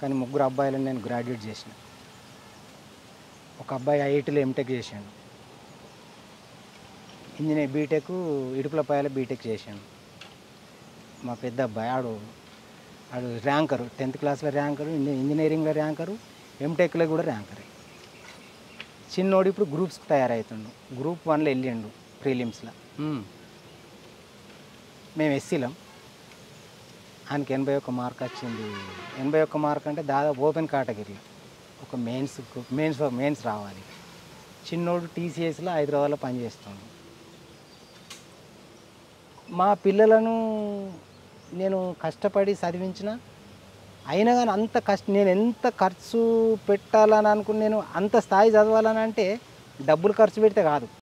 కానీ ముగ్గురు అబ్బాయిలను నేను గ్రాడ్యుయేట్ చేసిన ఒక అబ్బాయి ఐఐటీలో ఎంటెక్ చేశాడు ఇంజనీర్ బీటెక్ ఇడుపులపాయలో బీటెక్ చేశాడు మా పెద్ద అబ్బాయి ఆడు ఆడు ర్యాంకరు టెన్త్ క్లాస్లో ర్యాంకరు ఇంజ- ఇంజనీరింగ్లో ర్యాంకరు ఎంటెక్లో కూడా ర్యాంకరే చిన్నోడు ఇప్పుడు గ్రూప్స్కి తయారవుతుండు గ్రూప్ వన్లో వెళ్ళిండు ప్రీలిమ్స్లో మేము ఎస్సీలం ఆయనకి ఎనభై ఒక్క మార్క్ వచ్చింది ఎనభై ఒక్క మార్క్ అంటే దాదాపు ఓపెన్ కేటగిరీలో ఒక మెయిన్స్ మెయిన్స్ మెయిన్స్ రావాలి చిన్నోడు టీసీఎస్లో హైదరాబాద్లో పనిచేస్తాడు మా పిల్లలను నేను కష్టపడి చదివించిన అయినా కానీ అంత కష్ట నేను ఎంత ఖర్చు పెట్టాలని అనుకుని నేను అంత స్థాయి చదవాలని అంటే డబ్బులు ఖర్చు పెడితే కాదు